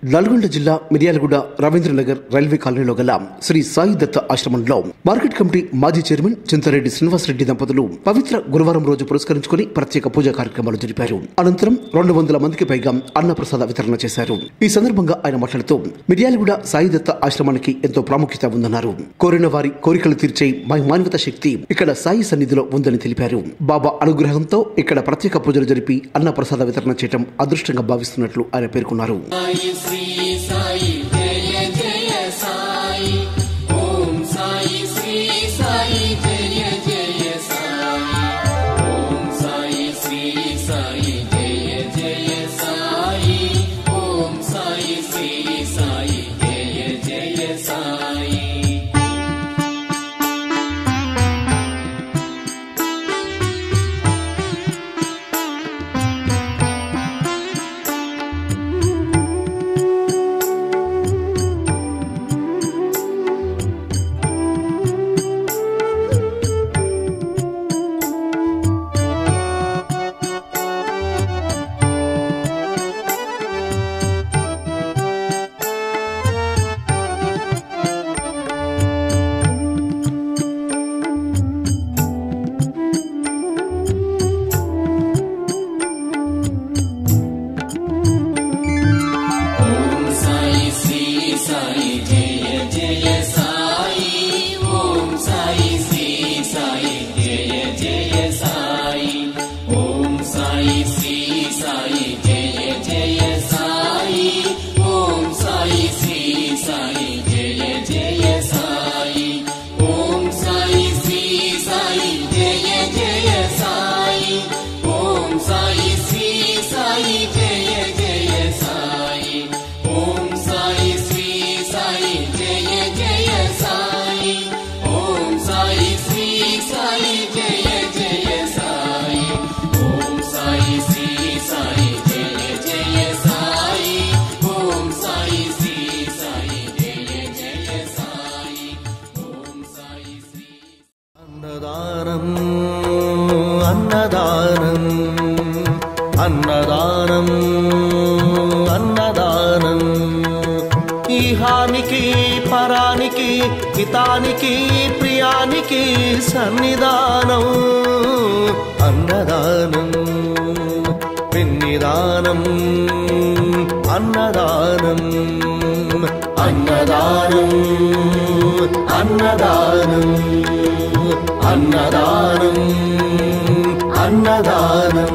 నల్గొండ జిల్లా మిర్యాలగూడ రవీంద్రనగర్ రైల్వే కాలనీలో గల శ్రీ సాయి దత్త ఆశ్రమంలో మార్కెట్ కమిటీ మాజీ చైర్మన్ చింతారెడ్డి శ్రీనివాసరెడ్డి దంపతులు పవిత్ర గురువారం రోజు పురస్కరించుకుని ప్రత్యేక పూజా కార్యక్రమాలు జరిపారు అనంతరం రెండు వందల మందికి పైగా అన్నప్రసాద వితరణ చేశారు ఈ సందర్భంగా ఆయన మాట్లాడుతూ మిర్యాలగూడ సాయి దత్త ఆశ్రమానికి ఎంతో ప్రాముఖ్యత ఉందన్నారు కోరిన వారి కోరికలు తీర్చే మహిమాన్విత శక్తి ఇక్కడ సాయి సన్నిధిలో ఉందని తెలిపారు బాబా అనుగ్రహంతో ఇక్కడ ప్రత్యేక పూజలు జరిపి అన్నప్రసాద వితరణ చేయడం అదృష్టంగా భావిస్తున్నట్లు ఆయన పేర్కొన్నారు సాయి శ్రీ సాయి జయ జయ సాయి ఓం సాయి శ్రీ సాయి జయ జయ సాయి ఓం సాయి శ్రీ సాయి జయ జయ సాయి ఓం సాయి శ్రీ సాయి జయ జయ సాయి ఓం సాయి శ్రీ సాయి జయ జయ సాయి ఓం సాయి శ్రీ సాయి జయ జయ సాయి ఓం సాయి శ్రీ సాయి జయ జయ సాయి ఓం సాయి శ్రీ సాయి జయ జయ సాయి ఓం సాయి శ్రీ సాయి జయ జయ సాయి ఓం సాయి శ్రీ సాయి జయ జయ సాయి ఓం సాయి శ్రీ సాయి జయ జయ సాయి ఓం సాయి శ్రీ సాయి జయ జయ సాయి ఓం సాయి శ్రీ సాయి జయ జయ సాయి ఓం సాయి శ్రీ సాయి జయ జయ సాయి ఓం సాయి శ్రీ అన్నదానం అన్నదానం అన్నదానం అన్నదానం ఈహానికి పరానికి హితానికి ప్రియానికి సన్నిధానం అన్నదానం పిన్నిదానం అన్నదానం అన్నదానం అన్నదానం అన్నదానం అన్నదానం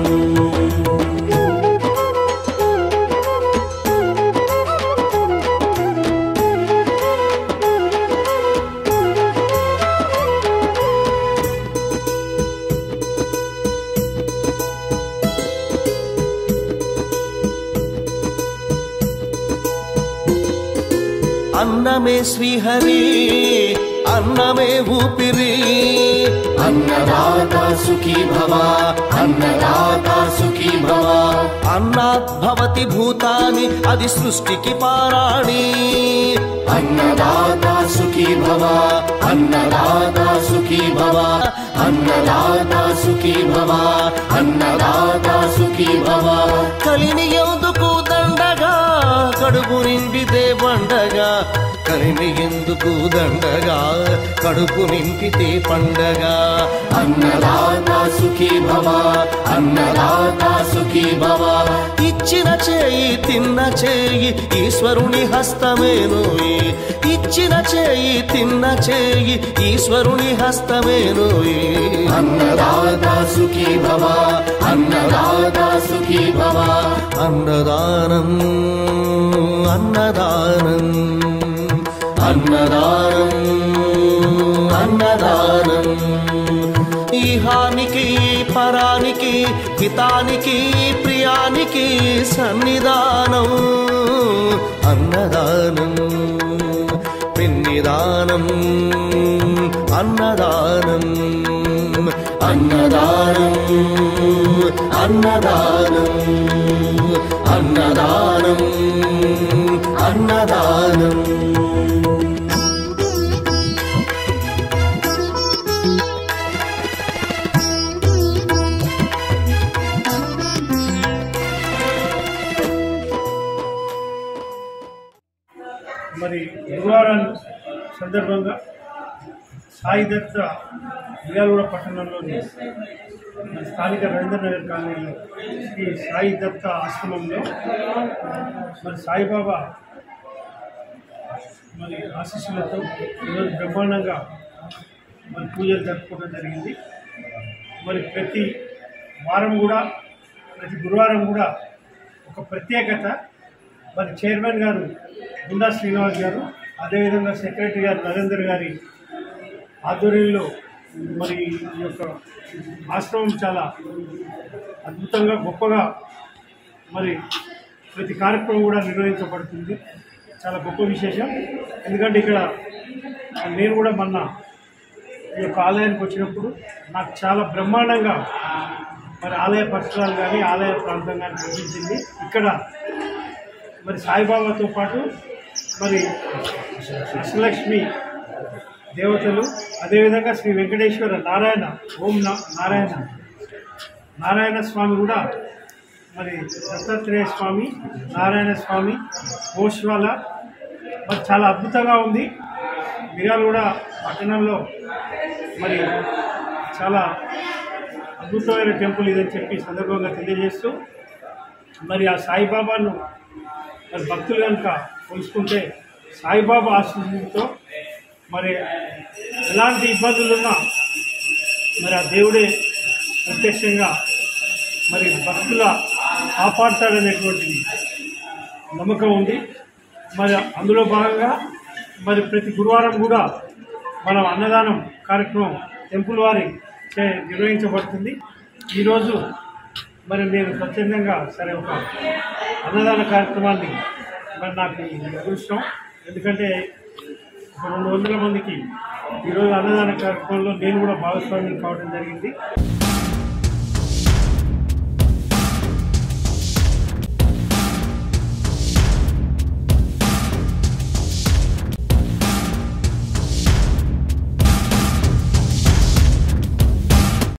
అన్నమే శ్రీహరి అన్నమే ఊపిరి అన్నదాత సుఖీ భవ అన్నదాత సుఖీ భవ అన్నాత్ భవతి భూతాని అది సృష్టికి పారాణి అన్నదాత సుఖీ భవ అన్నదాత సుఖీ భవ అన్నదాత సుఖీ భవ అన్నదాత సుఖీ భవ కలిని ఎందుకు దండగా కడుపు నిండితే పండగా కలిని ఎందుకు దండగా కడుపు నింపితే పండగ అన్నదాత సుఖీ భవ అన్నదాత సుఖీ భవ ఇచ్చిన చేయి తిన్న చేయి ఈశ్వరుని హస్తమేనోయి ఇచ్చిన చేయి తిన్న చేయి ఈశ్వరుని హస్తమేనోయి అన్నదాత సుఖీ భవ అన్నదాత సుఖీ భవ అన్నదానం అన్నదానం అన్నదానం అన్నదానం ఈహానికి పరానికి హితానికి ప్రియానికి సన్నిధానం అన్నదానం పిన్నిదానం అన్నదానం అన్నదానం అన్నదానం అన్నదానం అన్నదానం మరి గురువారం సందర్భంగా సాయి దత్త మియాలగూడ పట్టణంలోని మన స్థానిక రవీంద్రనగర్ కాలనీలో శ్రీ సాయి దత్త ఆశ్రమంలో మరి సాయిబాబా మరి ఆశీస్సులతో ఈరోజు బ్రహ్మాండంగా మరి పూజలు జరుపుకోవడం జరిగింది మరి ప్రతి వారం కూడా ప్రతి గురువారం కూడా ఒక ప్రత్యేకత మరి చైర్మన్ గారు గుండా శ్రీనివాస్ గారు అదేవిధంగా సెక్రటరీ గారు నరేందర్ గారి ఆధ్వర్యంలో మరి ఈ యొక్క ఆశ్రమం చాలా అద్భుతంగా గొప్పగా మరి ప్రతి కార్యక్రమం కూడా నిర్వహించబడుతుంది చాలా గొప్ప విశేషం ఎందుకంటే ఇక్కడ నేను కూడా మొన్న ఈ యొక్క ఆలయానికి వచ్చినప్పుడు నాకు చాలా బ్రహ్మాండంగా మరి ఆలయ పరిసరాలు కానీ ఆలయ ప్రాంతం కానీ కనిపించింది ఇక్కడ మరి సాయిబాబాతో పాటు మరి అష్టలక్ష్మి దేవతలు అదేవిధంగా శ్రీ వెంకటేశ్వర నారాయణ ఓం నా- నారాయణ నారాయణ స్వామి కూడా మరి దత్తాత్రేయ స్వామి నారాయణ స్వామి గోశ్వాల మరి చాలా అద్భుతంగా ఉంది మిర్యాలగూడ పట్టణంలో మరి చాలా అద్భుతమైన టెంపుల్ ఇదని చెప్పి ఈ సందర్భంగా తెలియజేస్తూ మరి ఆ సాయిబాబాను మరి భక్తులు కనుక పోల్చుకుంటే సాయిబాబా ఆశీస్సులతో మరి ఎలాంటి ఇబ్బందులున్నా మరి ఆ దేవుడే ప్రత్యక్షంగా మరి భక్తుల కాపాడతాడనేటువంటిది నమ్మకం ఉంది మరి అందులో భాగంగా మరి ప్రతి గురువారం కూడా మనం అన్నదానం కార్యక్రమం టెంపుల్ వారి చే నిర్వహించబడుతుంది ఈరోజు మరి నేను స్వచ్ఛందంగా సరే ఒక అన్నదాన కార్యక్రమాన్ని మరి నాకు అదృష్టం ఎందుకంటే ఒక రెండు వందల మందికి ఈరోజు అన్నదాన కార్యక్రమంలో నేను కూడా భాగస్వామ్యం కావడం జరిగింది